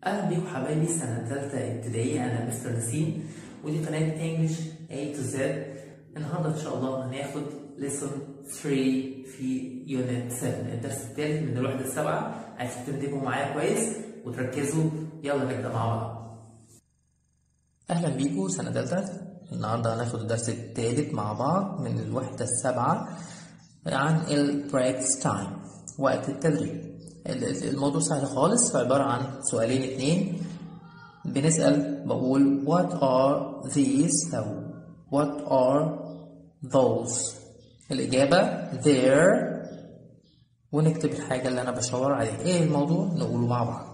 أهلا بيكم حبايبي سنة تالتة ابتدائي أنا مستر نسيم ودي قناة انجلش A to Z النهاردة إن شاء الله هناخد lesson 3 في يونت 7 الدرس الثالث من الوحدة السابعة عايزكم تنتبهوا معايا كويس وتركزوا يلا نبدأ مع بعض أهلا بيكم سنة تالتة النهاردة هناخد الدرس الثالث مع بعض من الوحدة السابعة عن البريكس تايم وقت التدريب الموضوع سهل خالص عبارة عن سؤالين اتنين بنسأل بقول what are these أو what are those الإجابة there ونكتب الحاجة اللي أنا بشاور عليها إيه الموضوع نقوله مع بعض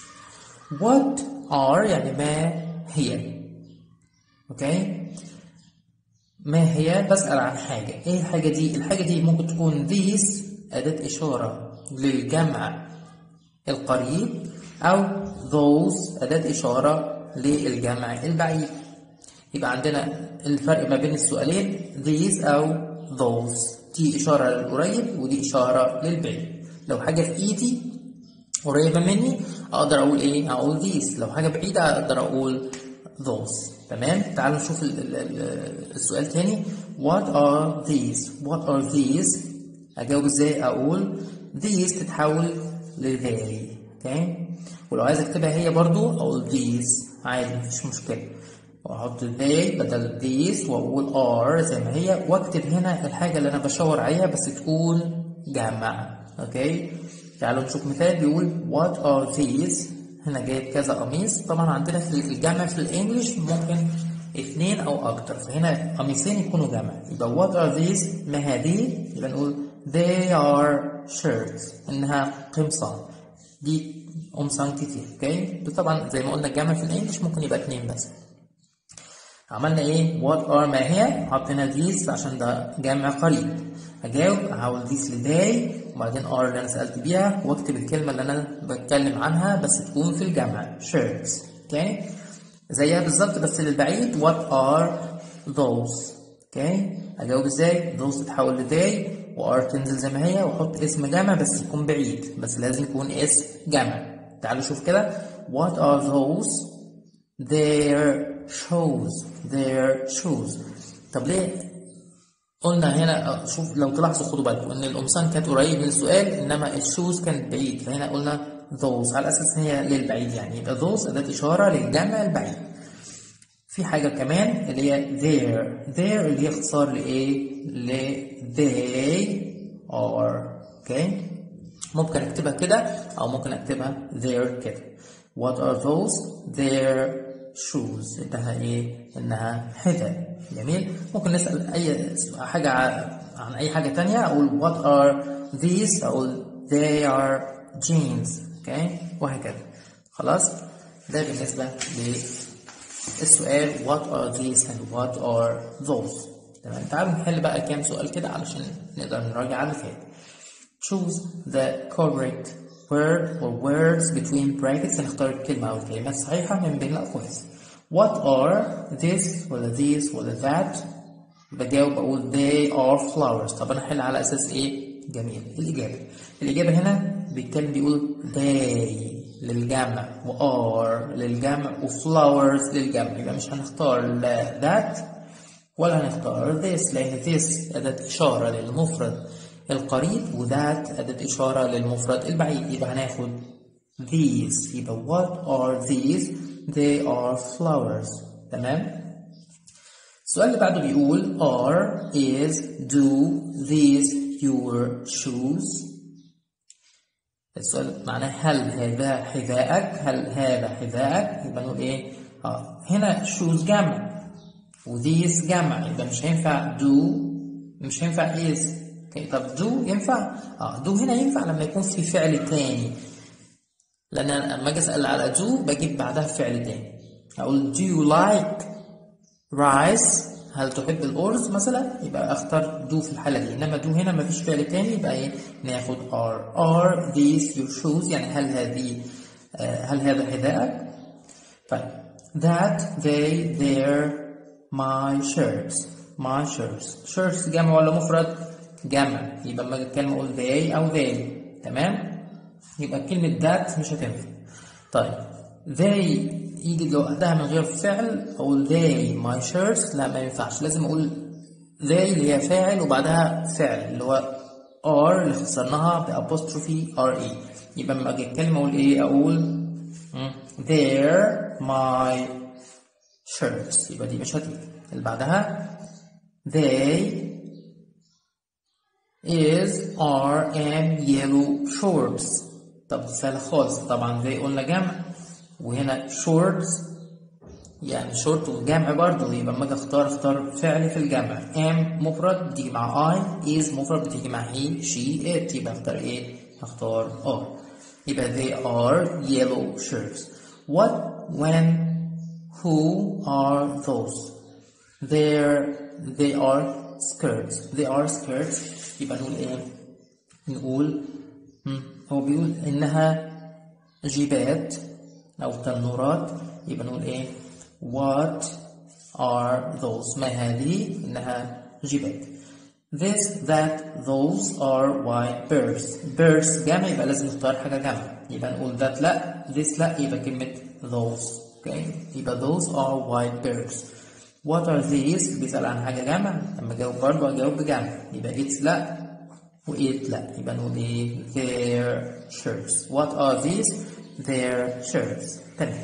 what are يعني ما هي أوكي ما هي بسأل عن حاجة إيه الحاجة دي الحاجة دي ممكن تكون these أداة إشارة للجمع القريب أو those أداة إشارة للجمع البعيد يبقى عندنا الفرق ما بين السؤالين these أو those دي إشارة للقريب ودي إشارة للبعيد لو حاجة في إيدي قريبة مني أقدر أقول إيه؟ أقول these لو حاجة بعيدة أقدر أقول those تمام؟ تعالوا نشوف ال ال ال السؤال تاني what are these؟ what are these؟ أجاوب إزاي؟ أقول these تتحول ل they اوكي ولو عايز اكتبها هي برضو اقول these عادي مفيش مشكله واحط they بدل these واقول are زي ما هي واكتب هنا الحاجه اللي انا بشاور عليها بس تكون جمع اوكي تعالوا نشوف مثال بيقول what are these هنا جايب كذا قميص طبعا عندنا في الجمع في الانجليش ممكن اثنين او اكتر فهنا قميصين يكونوا جمع يبقى what are these ما هذه يبقى نقول they are shirts انها قمصان دي قمصان كتير اوكي طبعا زي ما قلنا الجمع في الانجليش ممكن يبقى اتنين بس عملنا ايه what are ما هي حطينا these عشان ده جمع قريب هجاوب هحول these لداي وبعدين are اللي انا سالت بيها واكتب الكلمه اللي انا بتكلم عنها بس تكون في الجمع shirts اوكي زيها بالظبط بس للبعيد what are those اوكي اجاوب ازاي those تتحول لداي وار تنزل زي ما هي واحط اسم جمع بس يكون بعيد بس لازم يكون اسم جمع تعالوا شوف كده what are those their shoes their shoes طب ليه قلنا هنا شوف لو تلاحظوا خدوا بالكم ان القمصان كانت قريب من السؤال انما الشوز كانت بعيد فهنا قلنا those على اساس ان هي للبعيد يعني يبقى those اداه اشاره للجمع البعيد في حاجة كمان اللي هي there there اللي هي اختصار لإيه؟ ل they are اوكي ممكن اكتبها كده أو ممكن اكتبها there كده what are those their shoes إنها إيه؟ إنها حذاء جميل ممكن نسأل أي حاجة عن أي حاجة تانية أقول what are these أقول they are jeans اوكي وهكذا خلاص ده بالنسبة ل السؤال what are these and what are those تمام تعالوا نحل بقى كام سؤال كده علشان نقدر نراجع على اللي فات choose the correct word or words between brackets نختار الكلمة أو الكلمات الصحيحة من بين الأقواس what are this ولا these ولا that بجاوب أقول they are flowers طب أنا أحل على أساس إيه؟ جميل الإجابة الإجابة هنا بيتكلم بيقول they للجمع و are للجمع و flowers للجمع يبقى مش هنختار لا that ولا هنختار this لأن this أداة إشارة للمفرد القريب و that أداة إشارة للمفرد البعيد يبقى هناخد these يبقى what are these they are flowers تمام السؤال اللي بعده بيقول are is do these your shoes السؤال معناه هل هذا حذائك هل هذا حذائك يبقى نقول ايه اه هنا shoes جمع وذيس جمع يبقى مش هينفع do مش هينفع is okay. طب do ينفع اه do هنا ينفع لما يكون في فعل تاني لان لما اجي اسال على do بجيب بعدها فعل تاني اقول do you like rice هل تحب الأرز مثلا يبقى اختار do في الحالة دي إنما do هنا مفيش فعل تاني يبقى إيه ناخد are are these your shoes يعني هل هذه هل هذا حذائك طيب that they their my shirts my shirts shirts جمع ولا مفرد جمع يبقى لما اتكلم اقول they او they تمام يبقى كلمة that مش هتنفع طيب they يجي لوحدها من غير فعل أقول they my shirts لا ما ينفعش لازم أقول they اللي هي فاعل وبعدها فعل اللي هو are اللي اختصرناها بأبوستروفي re يبقى لما أجي أتكلم أقول إيه أقول مم، they're my shirts يبقى دي مش هتيجي اللي بعدها they is are am yellow shorts طب دي سهلة خالص طبعا they قلنا جمع وهنا shorts يعني شورت وجمع برضه يبقى لما اجي اختار اختار فعل في الجمع am مفرد بتيجي مع I is مفرد بتيجي مع he she it يبقى اختار ايه؟ اختار are يبقى they are yellow shirts what when who are those They're, they are skirts they are skirts يبقى نقول ايه نقول مم. هو بيقول انها جيبات او تنورات يبقى نقول ايه what are those ما هذه انها جيبات this that those are white birds birds جمع يبقى لازم نختار حاجة جمع يبقى نقول that لا this لا يبقى كلمة those okay يبقى those are white birds what are these بيسأل عن حاجة جمع لما أجاوب برضه أجاوب بجمع يبقى it's لا و it لا يبقى نقول إيه their shirts what are these their shirts تمام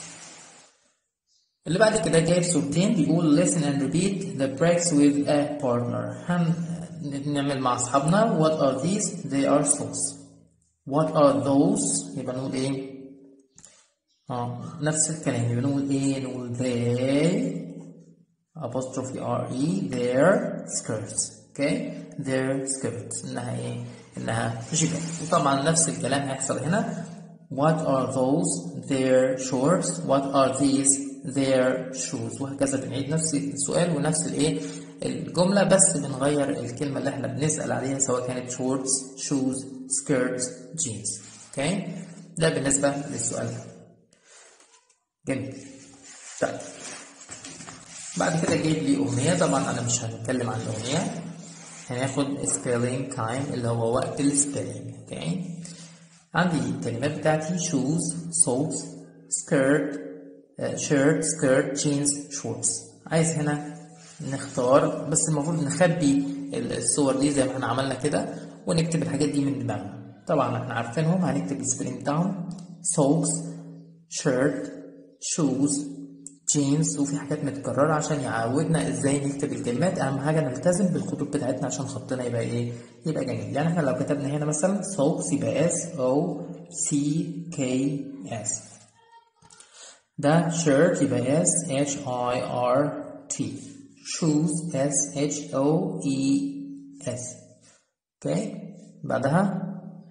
اللي بعد كده جايب صورتين بيقول listen and repeat the breaks with a partner هن نعمل مع أصحابنا what are these they are socks what are those يبقى نقول إيه اه نفس الكلام يبقى نقول إيه نقول they apostrophe re their skirts okay their skirts انها ايه انها جبال وطبعا نفس الكلام هيحصل هنا what are those their shorts what are these their shoes وهكذا بنعيد نفس السؤال ونفس الايه الجملة بس بنغير الكلمة اللي احنا بنسأل عليها سواء كانت shorts shoes skirts jeans okay ده بالنسبة للسؤال ده جميل طيب بعد كده جايب لي أغنية طبعا أنا مش هنتكلم عن الأغنية هناخد spelling time اللي هو وقت السبيلينج اوكي عندي الكلمات بتاعتي shoes socks skirt uh, shirt skirt jeans shorts عايز هنا نختار بس المفروض نخبي الصور دي زي ما احنا عملنا كده ونكتب الحاجات دي من دماغنا طبعا احنا عارفينهم هنكتب السبيلينج بتاعهم socks shirt shoes جينز وفي حاجات متكررة عشان يعودنا ازاي نكتب الكلمات اهم حاجة نلتزم بالخطوط بتاعتنا عشان خطنا يبقى ايه يبقى جميل يعني احنا لو كتبنا هنا مثلا socks يبقى S O C K S ده shirt يبقى S H I R T shoes S H O E S اوكي بعدها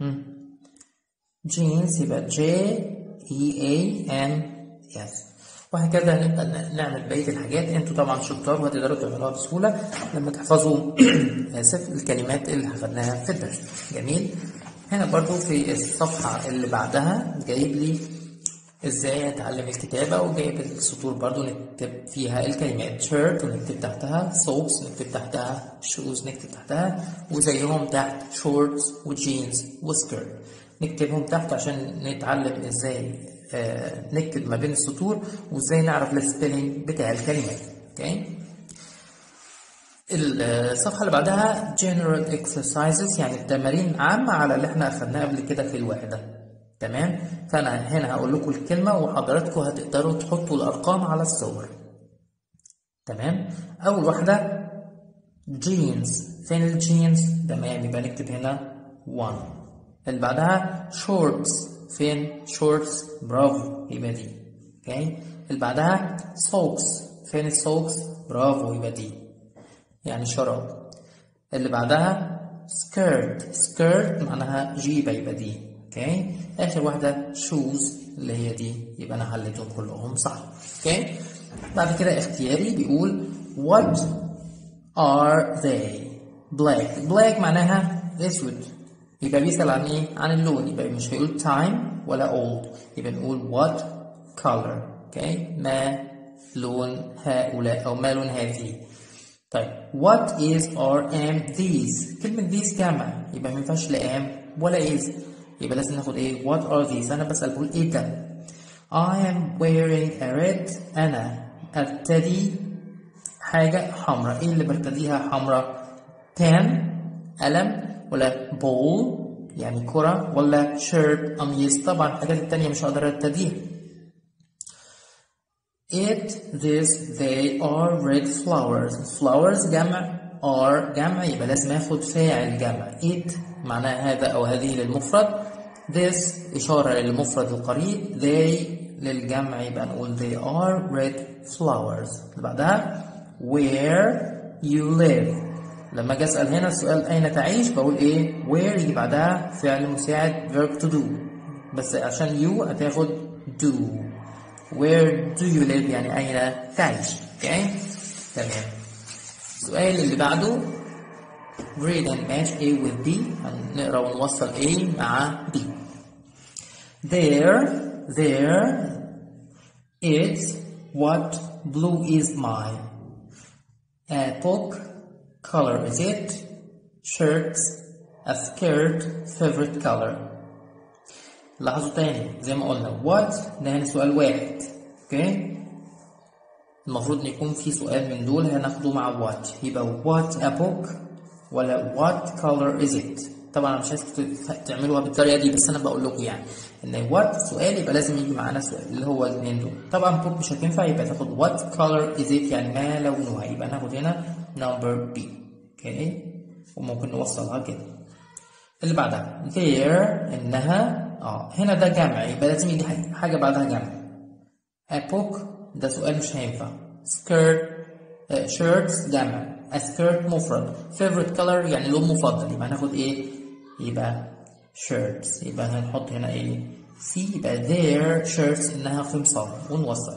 jeans يبقى J E A N S وهكذا هنبدأ نعمل بقية الحاجات انتوا طبعا شطار وهتقدروا تعملوها بسهولة لما تحفظوا آسف الكلمات اللي أخدناها في الدرس جميل هنا برضو في الصفحة اللي بعدها جايب لي ازاي اتعلم الكتابة وجايب السطور برضو نكتب فيها الكلمات shirt ونكتب تحتها socks نكتب تحتها shoes نكتب تحتها وزيهم تحت shorts وجينز وسكيرت نكتبهم تحت عشان نتعلم ازاي آه نكتب ما بين السطور وازاي نعرف السبيلنج بتاع الكلمات اوكي الصفحة اللي بعدها general exercises يعني التمارين عامة على اللي احنا أخدناه قبل كده في الوحدة تمام فأنا هنا هقول لكم الكلمة وحضراتكم هتقدروا تحطوا الأرقام على الصور تمام أول واحدة جينز فين الجينز تمام يبقى نكتب هنا 1 اللي بعدها شورتس فين شورتس برافو يبقى دي اوكي اللي بعدها سوكس فين السوكس برافو يبقى دي يعني شراب اللي بعدها سكيرت سكيرت معناها جيبة يبقى دي اوكي اخر واحدة شوز اللي هي دي يبقى انا حليتهم كلهم صح اوكي بعد كده اختياري بيقول what are they black black معناها اسود يبقى بيسأل عن ايه؟ عن اللون يبقى مش هيقول time ولا old يبقى نقول what color اوكي ما لون هؤلاء او ما لون هذه طيب what is or am these كلمة these جمع يبقى ما ينفعش لا am ولا is يبقى لازم ناخد ايه what are these انا بسأل بقول ايه ده I am wearing a red أنا أرتدي حاجة حمراء إيه اللي برتديها حمراء pen قلم ولا ball يعني كرة ولا shirt قميص طبعا الحاجات التانية مش هقدر ارتديها It, this, they are red flowers. Flowers جمع are جمع يبقى لازم اخد فاعل جمع. It معناها هذا أو هذه للمفرد. This إشارة للمفرد القريب. They للجمع يبقى نقول they are red flowers. اللي بعدها where you live. لما أجي أسأل هنا السؤال أين تعيش بقول إيه؟ where يجي بعدها فعل مساعد verb to do. بس عشان you هتاخد do. Where do you live يعني أين تعيش okay تمام السؤال اللي بعده read and match A with B هنقرا ونوصل A مع B there there it's what blue is my a book color is it shirts a skirt favorite color لاحظوا تاني زي ما قلنا what ده هنا سؤال واحد اوكي المفروض ان يكون في سؤال من دول هناخده مع what يبقى what a book ولا what color is it طبعا انا مش عايز تعملوها بالطريقه دي بس انا بقول لكم يعني ان what سؤال يبقى لازم يجي معانا سؤال اللي هو الاثنين دول طبعا book مش هتنفع يبقى تاخد what color is it يعني ما لونها يبقى ناخد هنا number B اوكي وممكن نوصلها كده اللي بعدها there انها اه هنا ده جمع يبقى لازم يجي حاجه بعدها جمع a book ده سؤال مش هينفع skirt uh, shirts جمع a skirt مفرد favorite color يعني لون مفضل يبقى هناخد ايه يبقى shirts يبقى هنحط هنا ايه C يبقى their shirts انها قمصان ونوصل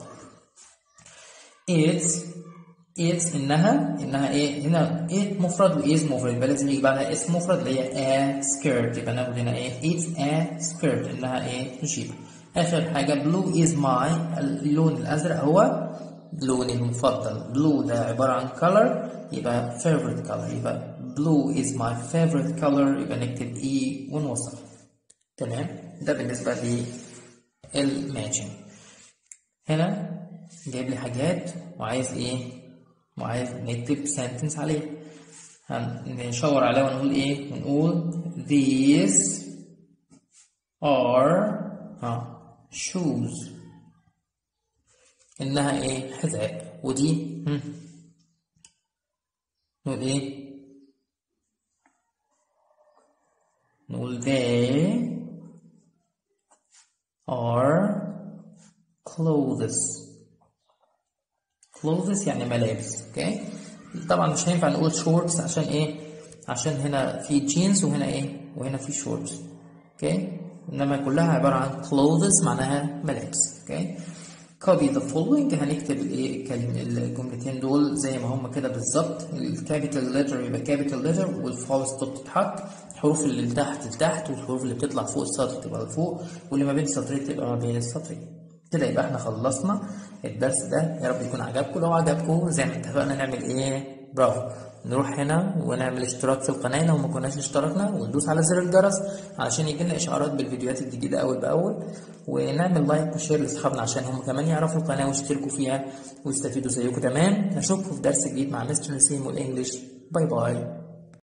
it's it's انها انها ايه هنا it مفرد و is مفرد يبقى لازم يجي بعدها اسم مفرد اللي هي a skirt يبقى ناخد هنا ايه it's a skirt انها ايه نشيبه اخر حاجه blue is my اللون الازرق هو لوني المفضل blue ده عباره عن color يبقى favorite color يبقى blue is my favorite color يبقى نكتب e ونوصل تمام ده بالنسبه للماتشنج هنا جايب لي حاجات وعايز ايه وعايز نكتب sentence عليه هنشاور عليه ونقول ايه ونقول these are ها shoes انها ايه حذاء ودي هم. نقول ايه نقول they are clothes clothes يعني ملابس اوكي طبعا مش هينفع نقول shorts عشان ايه عشان هنا في جينز وهنا ايه وهنا في شورتس اوكي انما كلها عباره عن clothes معناها ملابس اوكي copy the following هنكتب الايه الجملتين دول زي ما هم كده بالظبط الكابيتال ليتر يبقى كابيتال ليتر والفول ستوب تتحط الحروف اللي تحت لتحت والحروف اللي بتطلع فوق السطر تبقى لفوق واللي ما بين السطرين تبقى ما بين السطرين كده يبقى احنا خلصنا الدرس ده يا رب يكون عجبكم لو عجبكم زي ما اتفقنا نعمل ايه برافو نروح هنا ونعمل اشتراك في القناة لو ما كناش اشتركنا وندوس على زر الجرس علشان يجيلنا اشعارات بالفيديوهات الجديدة اول باول ونعمل لايك وشير لاصحابنا عشان هم كمان يعرفوا القناة ويشتركوا فيها ويستفيدوا زيكم تمام نشوفكم في درس جديد مع مستر نسيم والانجليش باي باي